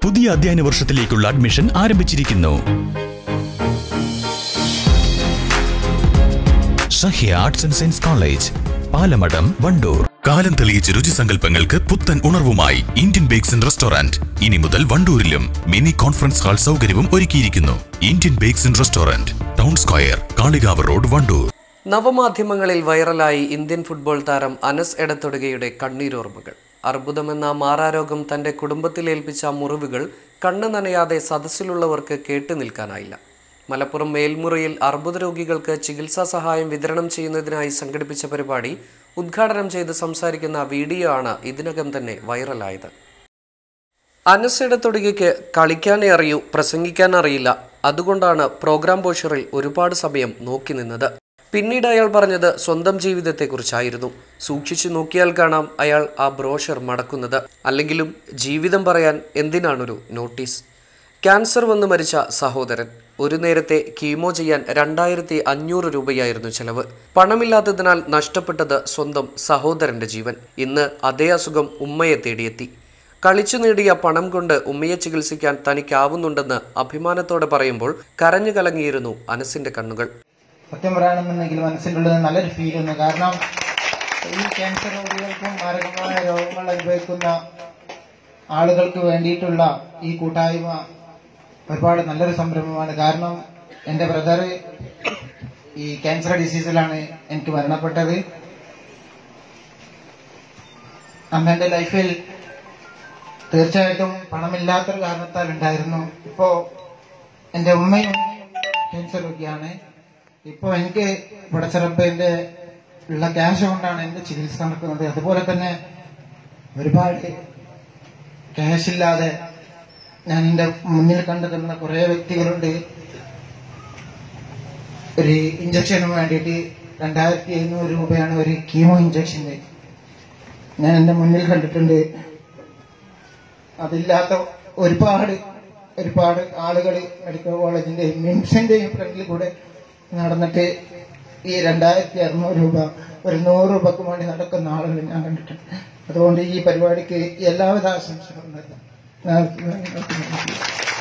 പുതിയ അധ്യയന വർഷത്തിലേക്കുള്ള അഡ്മിഷൻ ആരംഭിച്ചിരിക്കുന്നു Sahya arts and science college Palamadam Wandoor കാലം തെളിയിച്ച രുചിസങ്കല്പങ്ങൾക്ക് പുത്തൻ ഉണർവുമായി ഇന്ത്യൻ ബേക്സ് ആൻഡ് റെസ്റ്റോറന്റ് ഇനി മുതൽ വണ്ടൂരിലും മിനി കോൺഫറൻസ് ഹാൾ സൗകര്യവും ഒരുക്കിയിരിക്കുന്നു Indian bakes and restaurant town square Kalikavu road Wandoor നവമാധ്യമങ്ങളിൽ വൈറലായി ഇന്ത്യൻ ഫുട്ബോൾ താരം അനസ് എടത്തൊടുകയുടെ കണ്ണീരോർമ്മകൾ അർബുദമെന്ന മാറാരോഗം തന്റെ കുടുംബത്തിലേൽപ്പിച്ച മുറിവുകൾ കണ്ണ് നനയാതെ സദസ്സിലുള്ളവർക്ക് കേട്ടു നിൽക്കാനായില്ല മലപ്പുറം മേൽമുറിയിൽ അർബുദ രോഗികൾക്ക് ചികിത്സാ സഹായം വിതരണം ചെയ്യുന്നതിനായി സംഘടിപ്പിച്ച പരിപാടി ഉദ്ഘാടനം ചെയ്ത് സംസാരിക്കുന്ന വീഡിയോ ആണ് ഇതിനകം തന്നെ വൈറലായത് അനസിടത്തൊടുകയ്ക്ക് കളിക്കാനേ അറിയൂ പ്രസംഗിക്കാൻ അറിയില്ല അതുകൊണ്ടാണ് പ്രോഗ്രാം പോഷറിൽ ഒരുപാട് സമയം നോക്കി നിന്നത് പിന്നീട് അയാൾ പറഞ്ഞത് സ്വന്തം ജീവിതത്തെക്കുറിച്ചായിരുന്നു സൂക്ഷിച്ചു നോക്കിയാൽ കാണാം അയാൾ ആ ബ്രോഷർ മടക്കുന്നത് അല്ലെങ്കിലും ജീവിതം പറയാൻ എന്തിനാണൊരു നോട്ടീസ് ക്യാൻസർ വന്ന് മരിച്ച സഹോദരൻ ഒരു നേരത്തെ കീമോ ചെയ്യാൻ രണ്ടായിരത്തി അഞ്ഞൂറ് രൂപയായിരുന്നു ചെലവ് പണമില്ലാത്തതിനാൽ നഷ്ടപ്പെട്ടത് സ്വന്തം സഹോദരന്റെ ജീവൻ ഇന്ന് അതേ അസുഖം ഉമ്മയെ തേടിയെത്തി കളിച്ചു നേടിയ പണം കൊണ്ട് ഉമ്മയെ ചികിത്സിക്കാൻ തനിക്കാവുന്നുണ്ടെന്ന് അഭിമാനത്തോടെ പറയുമ്പോൾ കരഞ്ഞു കലങ്ങിയിരുന്നു അനസിന്റെ കണ്ണുകൾ സത്യം പറയുകയാണെന്നുണ്ടെങ്കിൽ മനസ്സിൻ്റെ ഉള്ളിൽ നല്ലൊരു ഫീൽ ഉണ്ട് കാരണം ഈ ക്യാൻസർ രോഗികൾക്കും മാരകമായ രോഗങ്ങൾ അനുഭവിക്കുന്ന ആളുകൾക്ക് വേണ്ടിയിട്ടുള്ള ഈ കൂട്ടായ്മ ഒരുപാട് നല്ലൊരു സംരംഭമാണ് കാരണം എൻ്റെ ബ്രദർ ഈ ക്യാൻസർ ഡിസീസിലാണ് എനിക്ക് മരണപ്പെട്ടത് അന്ന് എൻ്റെ ലൈഫിൽ തീർച്ചയായിട്ടും പണമില്ലാത്തൊരു കാരണത്താൽ ഉണ്ടായിരുന്നു ഇപ്പോ എൻ്റെ ഉമ്മയും ക്യാൻസർ രോഗിയാണ് ഇപ്പൊ എനിക്ക് പടച്ചിറപ്പിന്റെ ഉള്ള ക്യാഷ് കൊണ്ടാണ് എന്റെ ചികിത്സ നടക്കുന്നത് അതുപോലെ തന്നെ ഒരുപാട് ക്യാഷ് ഇല്ലാതെ ഞാൻ എന്റെ മുന്നിൽ കണ്ടെത്തുന്ന കുറെ വ്യക്തികളുണ്ട് ഒരു ഇഞ്ചക്ഷന് വേണ്ടിയിട്ട് രണ്ടായിരത്തി എഴുന്നൂറ് രൂപയാണ് ഒരു കീമോ ഇഞ്ചക്ഷന് ഞാൻ എന്റെ മുന്നിൽ കണ്ടിട്ടുണ്ട് അതില്ലാത്ത ഒരുപാട് ഒരുപാട് ആളുകൾ മെഡിക്കൽ കോളേജിന്റെയും മിംസിന്റെയും ഫ്രണ്ടിൽ കൂടെ നടന്നിട്ട് ഈ രണ്ടായിരത്തി അറുന്നൂറ് രൂപ ഒരു നൂറ് രൂപക്ക് വേണ്ടി നടക്കുന്ന ആളുകൾ ഞാൻ കണ്ടിട്ടുണ്ട് അതുകൊണ്ട് ഈ പരിപാടിക്ക് എല്ലാവിധ ആശംസകളും നേരുന്നു. നേർന്നു- നേർന്നു.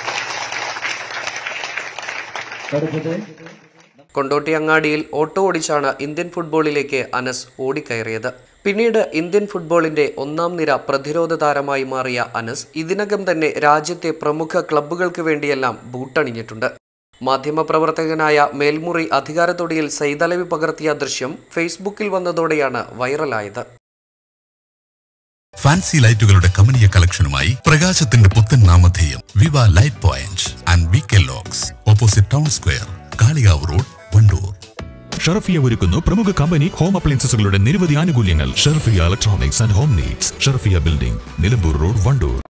അടുത്തത് കൊണ്ടോട്ടി അങ്ങാടിയിൽ ഓട്ടോ ഓടിച്ചാണ് ഇന്ത്യൻ ഫുട്ബോളിലേക്ക് അനസ് ഓടിക്കയറിയത് പിന്നീട് ഇന്ത്യൻ ഫുട്ബോളിന്റെ ഒന്നാം നിര പ്രതിരോധ താരമായി മാറിയ അനസ് ഇതിനകം തന്നെ രാജ്യത്തെ പ്രമുഖ ക്ലബ്ബുകൾക്ക് വേണ്ടിയെല്ലാം ബൂട്ടണിഞ്ഞിട്ടുണ്ട് മാധ്യമപ്രവർത്തകനായ മേൽമുറി അധികാരത്തൊടിയിൽ സൈതലവി പകർത്തിയ ദൃശ്യം ഫേസ്ബുക്കിൽ വന്നതോടെയാണ് വൈറലായത് ഫാൻസി ലൈറ്റുകളുടെ കമനീയ കളക്ഷനുമായി പ്രകാശത്തിന്റെ പുത്തൻ നാമധേയം Viva light point and V K locks opposite town square Kalikavu road Wandoor Sharfiya ഒരുക്കുന്നു പ്രമുഖ കമ്പനി ഹോം അപ്ലയൻസസുകളുടെ നിരവധി ആനുകൂല്യങ്ങൾ Sharfiya electronics and home needs Sharfiya building Nilambur road Wandoor